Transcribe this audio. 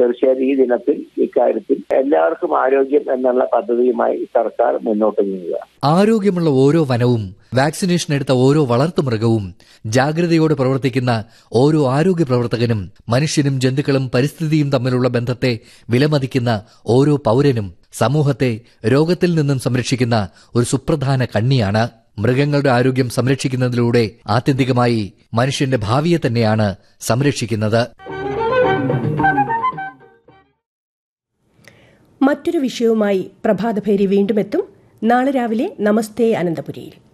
തീർച്ചയായും ഈ ദിനത്തിൽ ഇക്കാര്യത്തിൽ എല്ലാവർക്കും ആരോഗ്യം എന്നുള്ള പദ്ധതിയുമായി സർക്കാർ മുന്നോട്ട് നീങ്ങുക ആരോഗ്യമുള്ള ഓരോ വനവും വാക്സിനേഷൻ എടുത്ത ഓരോ വളർത്തുമൃഗവും ജാഗ്രതയോടെ പ്രവർത്തിക്കുന്ന ഓരോ ആരോഗ്യ പ്രവർത്തകനും മനുഷ്യനും ജന്തുക്കളും പരിസ്ഥിതിയും തമ്മിലുള്ള ബന്ധത്തെ വിലമതിക്കുന്ന ഓരോ പൌരനും സമൂഹത്തെ രോഗത്തിൽ നിന്നും സംരക്ഷിക്കുന്ന ഒരു സുപ്രധാന കണ്ണിയാണ് മൃഗങ്ങളുടെ ആരോഗ്യം സംരക്ഷിക്കുന്നതിലൂടെ ആത്യന്തികമായി മനുഷ്യന്റെ ഭാവിയെ തന്നെയാണ് സംരക്ഷിക്കുന്നത് മറ്റൊരു വിഷയവുമായി പ്രഭാതഭേരി വീണ്ടും എത്തും നാളെ രാവിലെ നമസ്തേ അനന്തപുരിയിൽ